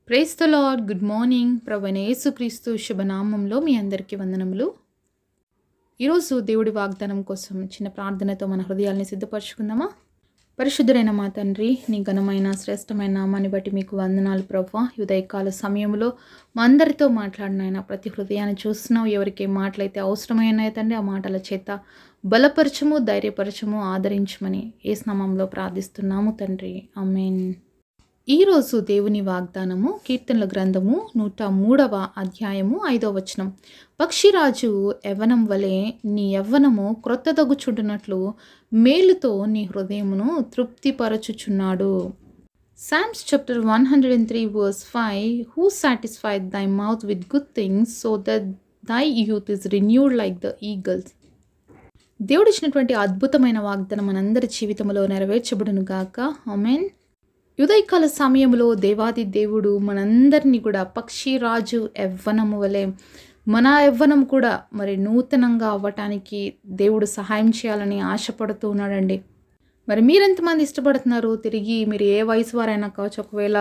praise the Lord good morning ప్రవణ యేసుక్రీస్తు శుభనామంలో మీ అందరికీ వందనములు ఈరోజు దేవుడి వాగ్దానం కోసం చిన్న ప్రార్థనతో మన హృదయాల్ని సిద్ధపరచుకుందామా పరిశుద్ధుడైన మా తండ్రి నీ ఘనమైన శ్రేష్టమైన నామాన్ని బట్టి మీకు వందనాలు ప్రభా ఉదయకాల సమయంలో మా అందరితో మాట్లాడిన ఆయన ప్రతి హృదయాన్ని చూస్తున్నావు ఎవరికి ఏ మాటలైతే అవసరమైనాయి తండ్రి ఆ మాటల చేత బలపరచము ధైర్యపరచము ఆదరించమని ఏ స్నామంలో ప్రార్థిస్తున్నాము తండ్రి అమేన్ ఈరోజు దేవుని వాగ్దానము కీర్తనల గ్రంథము నూట మూడవ అధ్యాయము ఐదవ వచనం పక్షిరాజు యవ్వనం వలె నీ యవ్వనము క్రొత్తదగుచుంటున్నట్లు మేలుతో నీ హృదయమును తృప్తిపరచుచున్నాడు Psalms chapter one hundred and three verse five who satisfied thy mouth with good things so that thy youth is renewed like the eagles దేవుడు ఇచ్చినటువంటి అద్భుతమైన వాగ్దానం మనందరి జీవితంలో నెరవేర్చబడును గాక ఆమెన్ ఉదయకాల సమయంలో దేవాది దేవుడు మనందరినీ కూడా పక్షిరాజు యవ్వనము వలె మన యవ్వనం కూడా మరి నూతనంగా అవ్వటానికి దేవుడు సహాయం చేయాలని ఆశపడుతూ ఉన్నాడండి మరి మీరెంతమంది ఇష్టపడుతున్నారు తిరిగి మీరు ఏ వయసు వారైనా కావచ్చు ఒకవేళ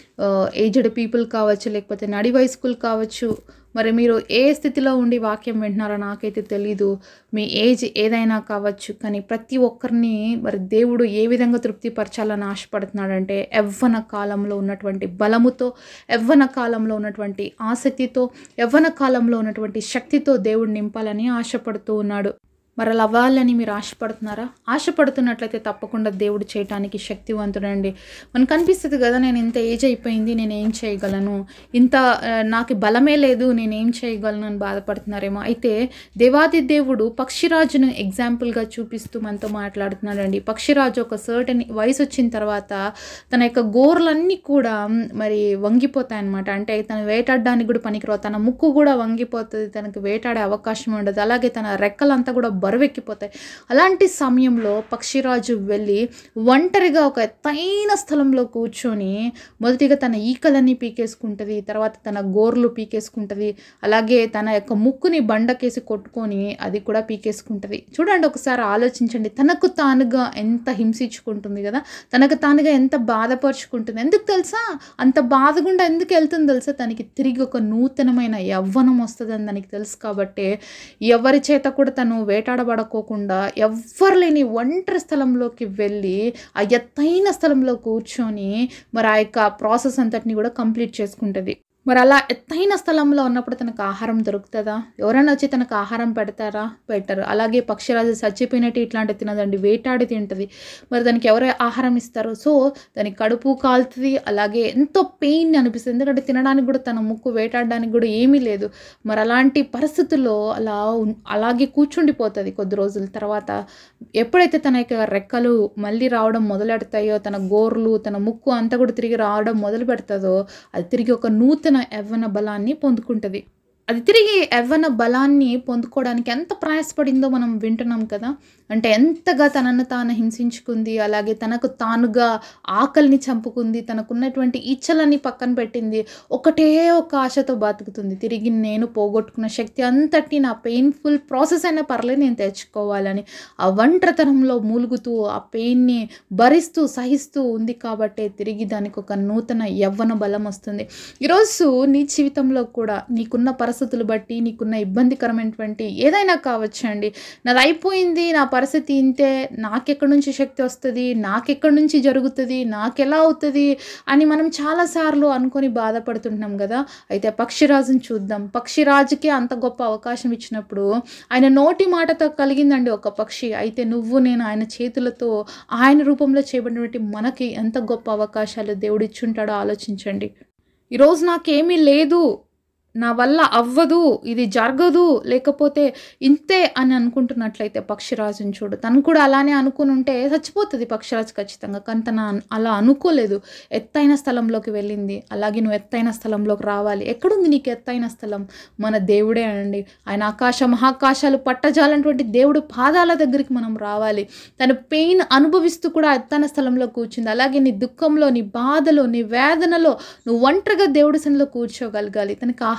ఏజ్డ్ పీపుల్ కావచ్చు లేకపోతే నడి వయస్కులు కావచ్చు మరి మీరు ఏ స్థితిలో ఉండి వాక్యం వింటున్నారో నాకైతే తెలీదు మీ ఏజ్ ఏదైనా కావచ్చు కానీ ప్రతి ఒక్కరిని మరి దేవుడు ఏ విధంగా తృప్తిపరచాలని ఆశపడుతున్నాడంటే యవ్వన కాలంలో ఉన్నటువంటి బలముతో యవ్వన కాలంలో ఉన్నటువంటి ఆసక్తితో యవ్వన కాలంలో ఉన్నటువంటి శక్తితో దేవుడు నింపాలని ఆశపడుతూ ఉన్నాడు మరి అలా అవ్వాలని మీరు ఆశపడుతున్నారా ఆశపడుతున్నట్లయితే తప్పకుండా దేవుడు చేయటానికి శక్తివంతుడండి మనకు అనిపిస్తుంది కదా నేను ఇంత ఏజ్ అయిపోయింది నేను ఏం చేయగలను ఇంత ఆ, నాకు బలమే లేదు నేను ఏం చేయగలను అని బాధపడుతున్నారేమో అయితే దేవాది దేవుడు పక్షిరాజును ఎగ్జాంపుల్గా చూపిస్తూ మనతో మాట్లాడుతున్నాడండి పక్షిరాజు ఒక సర్టన్ వయసు వచ్చిన తర్వాత తన యొక్క గోర్లన్నీ కూడా మ్, మరి వంగిపోతాయి అనమాట అంటే తను వేటాడడానికి కూడా పనికిరావు తన ముక్కు కూడా వంగిపోతుంది తనకు వేటాడే అవకాశం ఉండదు అలాగే తన రెక్కలంతా కూడా బరువెక్కిపోతాయి అలాంటి సమయంలో పక్షిరాజు వెళ్ళి ఒంటరిగా ఒక ఎత్తైన స్థలంలో కూర్చొని మొదటిగా తన ఈకలన్నీ పీకేసుకుంటుంది తర్వాత తన గోర్లు పీకేసుకుంటుంది అలాగే తన యొక్క ముక్కుని బండకేసి కొట్టుకొని అది కూడా పీకేసుకుంటుంది చూడండి ఒకసారి ఆలోచించండి తనకు తానుగా ఎంత హింసించుకుంటుంది కదా తనకు తానుగా ఎంత బాధపరుచుకుంటుంది ఎందుకు తెలుసా అంత బాధగుండా ఎందుకు వెళ్తుంది తెలుసా తనకి తిరిగి ఒక నూతనమైన యవ్వనం వస్తుందని తనకి తెలుసు కాబట్టి ఎవరి చేత కూడా తను వేటాడబడకోకుండా ఎవ్వరు లేని ఒంటరి స్థలంలోకి వెళ్ళి ఆ ఎత్తైన స్థలంలో కూర్చొని మరి ఆ యొక్క ప్రాసెస్ అంతటిని కూడా కంప్లీట్ చేసుకుంటుంది మరి అలా ఎత్తైన స్థలంలో ఉన్నప్పుడు తనకు ఆహారం దొరుకుతుందా ఎవరైనా వచ్చి తనకు ఆహారం పెడతారా పెట్టరు అలాగే పక్షిరాజు చచ్చిపోయినట్టు ఇట్లాంటివి తినదండి వేటాడి తింటుంది మరి దానికి ఎవరు ఆహారం ఇస్తారు సో దానికి కడుపు కాలుతుంది అలాగే ఎంతో పెయిన్ అనిపిస్తుంది ఎందుకంటే తినడానికి కూడా తన ముక్కు వేటాడడానికి కూడా ఏమీ లేదు మరి అలాంటి పరిస్థితుల్లో అలా ఉన్- అలాగే కూర్చుండిపోతుంది కొద్ది రోజుల తర్వాత ఎప్పుడైతే తన యొక్క రెక్కలు మళ్ళీ రావడం మొదలెడతాయో తన గోర్లు తన ముక్కు అంతా కూడా తిరిగి రావడం మొదలు పెడుతుందో అది తిరిగి ఒక నూతన యవ్వన బలాన్ని పొందుకుంటుంది అది తిరిగి యవ్వన బలాన్ని పొందుకోవడానికి ఎంత ప్రయాసపడిందో మనం వింటున్నాం కదా అంటే ఎంతగా తనను తాను హింసించుకుంది అలాగే తనకు తానుగా ఆకలిని చంపుకుంది తనకున్నటువంటి ఇచ్చలని పక్కన పెట్టింది ఒకటే ఒక ఆశతో బతుకుతుంది తిరిగి నేను పోగొట్టుకున్న శక్తి అంతటిని నా పెయిన్ఫుల్ ప్రాసెస్ అయినా పర్లేదు నేను తెచ్చుకోవాలని ఆ ఒంటరితనంలో మూలుగుతూ ఆ పెయిన్ని భరిస్తూ సహిస్తూ ఉంది కాబట్టే తిరిగి దానికి ఒక నూతన యవ్వన బలం వస్తుంది ఈరోజు నీ జీవితంలో కూడా నీకున్న పరిస్థితులు బట్టి నీకున్న ఇబ్బందికరమైనటువంటి ఏదైనా కావచ్చండి నాది అయిపోయింది నా పరిస్థితి ఇంతే నాకెక్కడి నుంచి శక్తి వస్తుంది నాకెక్కడి నుంచి జరుగుతుంది నాకెలా అవుతుంది అని మనం చాలాసార్లు అనుకొని బాధపడుతుంటున్నాం కదా అయితే పక్షిరాజుని చూద్దాం పక్షిరాజుకి అంత గొప్ప అవకాశం ఇచ్చినప్పుడు ఆయన నోటి మాటతో కలిగిందండి ఒక పక్షి అయితే నువ్వు నేను ఆయన చేతులతో ఆయన రూపంలో చేయబడినటువంటి మనకి ఎంత గొప్ప అవకాశాలు దేవుడు ఇచ్చుంటాడో ఆలోచించండి ఈరోజు నాకేమీ లేదు నా వల్ల అవ్వదు ఇది జరగదు లేకపోతే ఇంతే అని అనుకుంటున్నట్లయితే పక్షిరాజుని చూడు తను కూడా అలానే అనుకుని ఉంటే చచ్చిపోతుంది పక్షిరాజు ఖచ్చితంగా కానీ తను అన్- అలా అనుకోలేదు ఎత్తైన స్థలంలోకి వెళ్ళింది అలాగే నువ్వు ఎత్తైన స్థలంలోకి రావాలి ఎక్కడుంది నీకు ఎత్తైన స్థలం మన దేవుడే అండి ఆయన ఆకాశ మహాకాశాలు పట్టజాలన్నటువంటి దేవుడు పాదాల దగ్గరికి మనం రావాలి తన పెయిన్ అనుభవిస్తూ కూడా ఆ ఎత్తైన స్థలంలో కూర్చుంది అలాగే నీ దుఃఖంలో నీ బాధలో నీ వేదనలో నువ్వు ఒంటరిగా దేవుడి సన్నిలో కూర్చోగలగాలి తనకి ఆహారం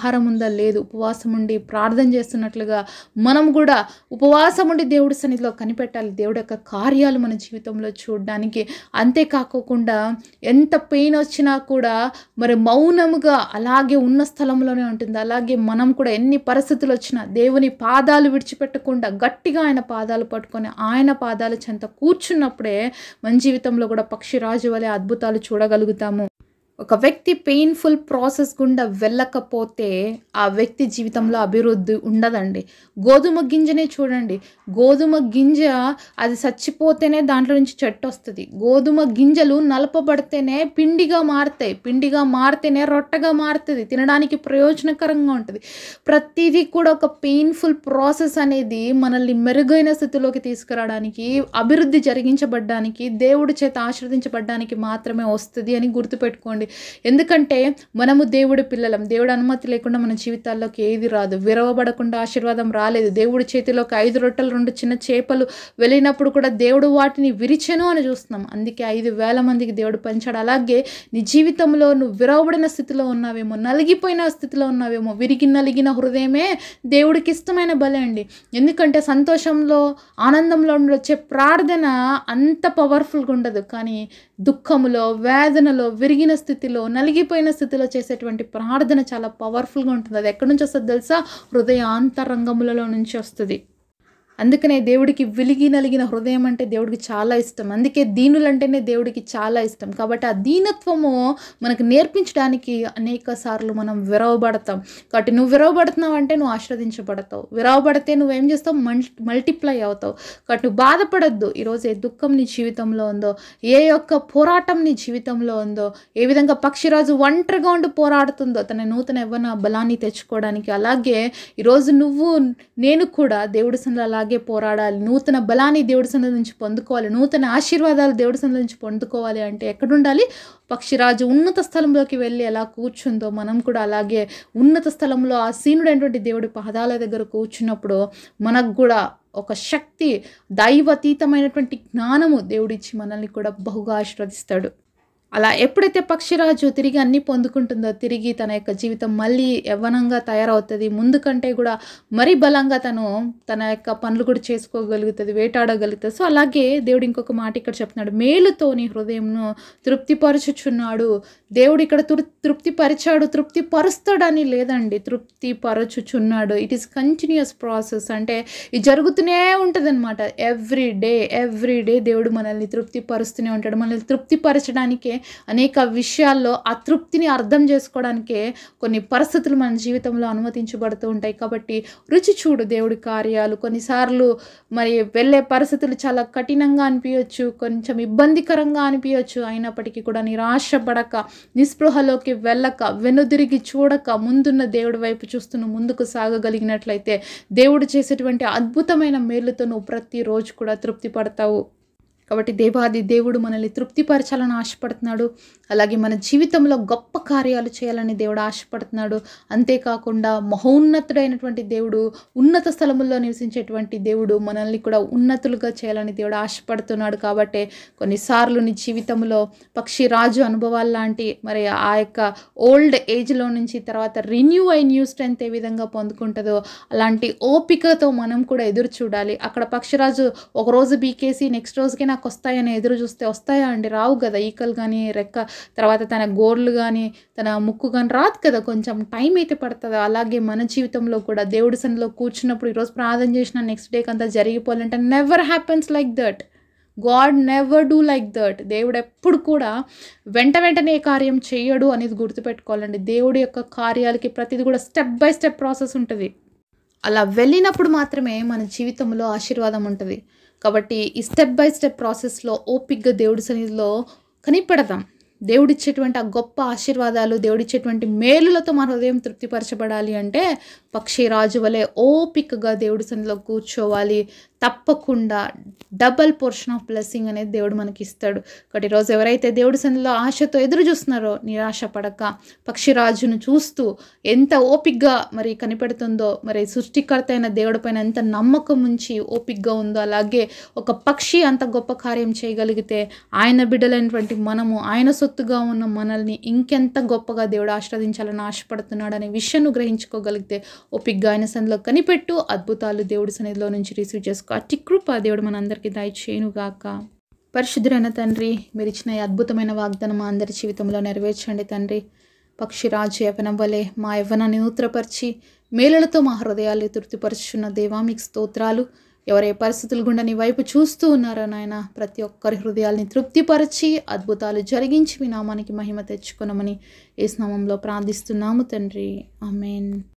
ఆహారం ఉందా లేదు ఉపవాసం ఉండి ప్రార్థన చేస్తున్నట్లుగా మనం కూడా ఉపవాసం ఉండి దేవుడి సన్నిధిలో కనిపెట్టాలి దేవుడి యొక్క కార్యాలు మన జీవితంలో చూడడానికి అంతేకాకోకుండా ఎంత పెయిన్ వచ్చినా కూడా మరి మౌనముగా అలాగే ఉన్న స్థలంలోనే ఉంటుంది అలాగే మనం కూడా ఎన్ని పరిస్థితులు వచ్చినా దేవుని పాదాలు విడిచిపెట్టకుండా గట్టిగా ఆయన పాదాలు పట్టుకొని ఆయన పాదాల చెంత కూర్చున్నప్పుడే మన జీవితంలో కూడా పక్షిరాజు వలె అద్భుతాలు చూడగలుగుతాము ఒక వ్యక్తి పెయిన్ఫుల్ ప్రాసెస్ గుండా వెళ్ళకపోతే ఆ వ్యక్తి జీవితంలో అభివృద్ధి ఉండదండి గోధుమ గింజనే చూడండి గోధుమ గింజ అది చచ్చిపోతేనే దాంట్లో నుంచి చెట్టు వస్తుంది గోధుమ గింజలు నలపబడితేనే పిండిగా మారుతాయి పిండిగా మారితేనే రొట్టగా మారుతుంది తినడానికి ప్రయోజనకరంగా ఉంటుంది ప్రతిదీ కూడా ఒక పెయిన్ఫుల్ ప్రాసెస్ అనేది మనల్ని మెరుగైన స్థితిలోకి తీసుకురావడానికి అభివృద్ధి జరిగించబడ్డానికి దేవుడి చేత ఆశీర్వదించబడ్డానికి మాత్రమే వస్తుంది అని గుర్తుపెట్టుకోండి ఎందుకంటే మనము దేవుడి పిల్లలం దేవుడి అనుమతి లేకుండా మన జీవితాల్లోకి ఏది రాదు విరవబడకుండా ఆశీర్వాదం రాలేదు దేవుడి చేతిలోకి ఐదు రొట్టెలు రెండు చిన్న చేపలు వెళ్ళినప్పుడు కూడా దేవుడు వాటిని విరిచెను అని చూస్తున్నాం అందుకే ఐదు వేల మందికి దేవుడు పంచాడు అలాగే నీ జీవితంలో నువ్వు విరవబడిన స్థితిలో ఉన్నావేమో నలిగిపోయిన స్థితిలో ఉన్నావేమో విరిగి నలిగిన హృదయమే దేవుడికి ఇష్టమైన బలే అండి ఎందుకంటే సంతోషంలో ఆనందంలో ఉండి వచ్చే ప్రార్థన అంత పవర్ఫుల్గా ఉండదు కానీ దుఃఖములో వేదనలో విరిగిన స్థితిలో నలిగిపోయిన స్థితిలో చేసేటువంటి ప్రార్థన చాలా పవర్ఫుల్గా ఉంటుంది అది ఎక్కడి నుంచి వస్తుంది తెలుసా హృదయ అంతరంగములలో నుంచి వస్తుంది అందుకనే దేవుడికి విలిగి నలిగిన హృదయం అంటే దేవుడికి చాలా ఇష్టం అందుకే దీనులంటేనే దేవుడికి చాలా ఇష్టం కాబట్టి ఆ దీనత్వము మనకు నేర్పించడానికి అనేక సార్లు మనం విరవబడతాం కాబట్టి నువ్వు విరవబడుతున్నావు అంటే నువ్వు ఆశ్రదించబడతావు విరవబడితే నువ్వేం చేస్తావు మల్టి మల్టిప్లై అవుతావు కాబట్టి నువ్వు బాధపడద్దు ఈరోజు ఏ దుఃఖం నీ జీవితంలో ఉందో ఏ యొక్క పోరాటం నీ జీవితంలో ఉందో ఏ విధంగా పక్షిరాజు ఒంటరిగా ఉండి పోరాడుతుందో తన నూతన యవ్వన బలాన్ని తెచ్చుకోవడానికి అలాగే ఈరోజు నువ్వు నేను కూడా దేవుడి సన్నిధిలో అలాగే పోరాడాలి నూతన బలాన్ని దేవుడి సన్నిధి నుంచి పొందుకోవాలి నూతన ఆశీర్వాదాలు దేవుడి సన్నిధి నుంచి పొందుకోవాలి అంటే ఎక్కడుండాలి పక్షిరాజు ఉన్నత స్థలంలోకి వెళ్ళి ఎలా కూర్చుందో మనం కూడా అలాగే ఉన్నత స్థలంలో ఆ సీనుడైనటువంటి దేవుడి పాదాల దగ్గర కూర్చున్నప్పుడు మనకు కూడా ఒక శక్తి దైవతీతమైనటువంటి జ్ఞానము దేవుడిచ్చి మనల్ని కూడా బహుగా ఆశీర్వదిస్తాడు అలా ఎప్పుడైతే పక్షిరాజు తిరిగి అన్ని పొందుకుంటుందో తిరిగి తన యొక్క జీవితం మళ్ళీ యవ్వనంగా తయారవుతుంది ముందు కంటే కూడా మరీ బలంగా తను తన యొక్క పనులు కూడా చేసుకోగలుగుతుంది వేటాడగలుగుతుంది సో అలాగే దేవుడు ఇంకొక మాట ఇక్కడ చెప్తున్నాడు మేలుతో నీ హృదయంను తృప్తిపరచుచున్నాడు దేవుడు ఇక్కడ తృ తృప్తిపరిచాడు తృప్తి పరుస్తాడని లేదండి తృప్తి పరచుచున్నాడు ఇట్ ఈస్ కంటిన్యూస్ ప్రాసెస్ అంటే ఇది జరుగుతూనే ఉంటుంది అనమాట ఎవ్రీ డే ఎవ్రీ డే దేవుడు మనల్ని తృప్తిపరుస్తూనే ఉంటాడు మనల్ని తృప్తిపరచడానికే అనేక విషయాల్లో ఆ తృప్తిని అర్థం చేసుకోవడానికే కొన్ని పరిస్థితులు మన జీవితంలో అనుమతించబడుతూ ఉంటాయి కాబట్టి రుచి చూడు దేవుడి కార్యాలు కొన్నిసార్లు మరి వెళ్ళే పరిస్థితులు చాలా కఠినంగా అనిపించవచ్చు కొంచెం ఇబ్బందికరంగా అనిపించవచ్చు అయినప్పటికీ కూడా నిరాశపడక నిస్పృహలోకి వెళ్ళక వెనుదిరిగి చూడక ముందున్న దేవుడి వైపు చూస్తూ ముందుకు సాగగలిగినట్లయితే దేవుడు చేసేటువంటి అద్భుతమైన మేలుతో నువ్వు ప్రతిరోజు కూడా తృప్తి పడతావు కాబట్టి దేవాది దేవుడు మనల్ని తృప్తిపరచాలని ఆశపడుతున్నాడు అలాగే మన జీవితంలో గొప్ప కార్యాలు చేయాలని దేవుడు ఆశపడుతున్నాడు అంతేకాకుండా మహోన్నతుడైనటువంటి దేవుడు ఉన్నత స్థలముల్లో నివసించేటువంటి దేవుడు మనల్ని కూడా ఉన్నతులుగా చేయాలని దేవుడు ఆశపడుతున్నాడు కాబట్టి కొన్నిసార్లు నీ జీవితంలో పక్షి రాజు అనుభవాలు లాంటి మరి ఆ యొక్క ఓల్డ్ ఏజ్లో నుంచి తర్వాత రిన్యూ అయి న్యూ స్ట్రెంత్ ఏ విధంగా పొందుకుంటుందో అలాంటి ఓపికతో మనం కూడా ఎదురు చూడాలి అక్కడ పక్షిరాజు ఒక రోజు బీకేసి నెక్స్ట్ రోజుకి నాకు వస్తాయని ఎదురు చూస్తే వస్తాయా అండి రావు కదా ఈకలు కానీ రెక్క తర్వాత తన గోర్లు కానీ తన ముక్కు కానీ రాదు కదా కొంచెం టైం అయితే పడుతుంది అలాగే మన జీవితంలో కూడా దేవుడి సన్నిలో కూర్చున్నప్పుడు ఈరోజు ప్రార్థన చేసిన నెక్స్ట్ డేకి అంతా జరిగిపోవాలంటే never happens like that God never do like that దేవుడు ఎప్పుడు కూడా వెంట వెంటనే కార్యం చేయడు అనేది గుర్తుపెట్టుకోవాలండి దేవుడి యొక్క కార్యాలకి ప్రతిదీ కూడా స్టెప్ బై స్టెప్ ప్రాసెస్ ఉంటుంది అలా వెళ్ళినప్పుడు మాత్రమే మన జీవితంలో ఆశీర్వాదం ఉంటుంది కాబట్టి ఈ స్టెప్ బై స్టెప్ ప్రాసెస్లో ఓపిక్గా దేవుడి సన్నిధిలో కనిపెడదాం దేవుడిచ్చేటువంటి ఆ గొప్ప ఆశీర్వాదాలు దేవుడిచ్చేటువంటి మేలులతో మన హృదయం తృప్తిపరచబడాలి అంటే పక్షి రాజు వలె ఓపికగా దేవుడి సన్నిధిలో కూర్చోవాలి తప్పకుండా డబల్ పోర్షన్ ఆఫ్ బ్లెస్సింగ్ అనేది దేవుడు మనకి ఇస్తాడు కాబట్టి ఈరోజు ఎవరైతే దేవుడి సన్నిధిలో ఆశతో ఎదురు చూస్తున్నారో నిరాశ పడక పక్షిరాజును చూస్తూ ఎంత ఓపిగ్గా మరి కనిపెడుతుందో మరి సృష్టికర్త అయిన దేవుడి పైన ఎంత నమ్మకం ఉంచి ఓపిగ్గా ఉందో అలాగే ఒక పక్షి అంత గొప్ప కార్యం చేయగలిగితే ఆయన బిడ్డలైనటువంటి మనము ఆయన సొత్తుగా ఉన్న మనల్ని ఇంకెంత గొప్పగా దేవుడు ఆశ్రవదించాలని ఆశపడుతున్నాడు అనే విషయాన్ని గ్రహించుకోగలిగితే ఓపిగ్గా ఆయన సన్నిధిలో కనిపెట్టు అద్భుతాలు దేవుడి సన్నిధిలో నుంచి రిసీవ్ చేసుకో అట్టి కృప దేవుడు మనందరికీ దయచేయునుగాక పరిశుద్ధురైన తండ్రి మీరు ఇచ్చిన ఈ అద్భుతమైన వాగ్దానం మా అందరి జీవితంలో నెరవేర్చండి తండ్రి పక్షిరాజు యవనం వలె మా యవ్వనాన్ని నూత్రపరిచి మేలులతో మా హృదయాలు తృప్తిపరుచున్న దేవా మీకు స్తోత్రాలు ఎవరే పరిస్థితులు గుండా నీ వైపు చూస్తూ ఉన్నారో నాయన ప్రతి ఒక్కరి హృదయాల్ని తృప్తిపరిచి అద్భుతాలు జరిగించి మీ నామానికి మహిమ తెచ్చుకున్నామని ఏ స్నామంలో ప్రార్థిస్తున్నాము తండ్రి ఆమెన్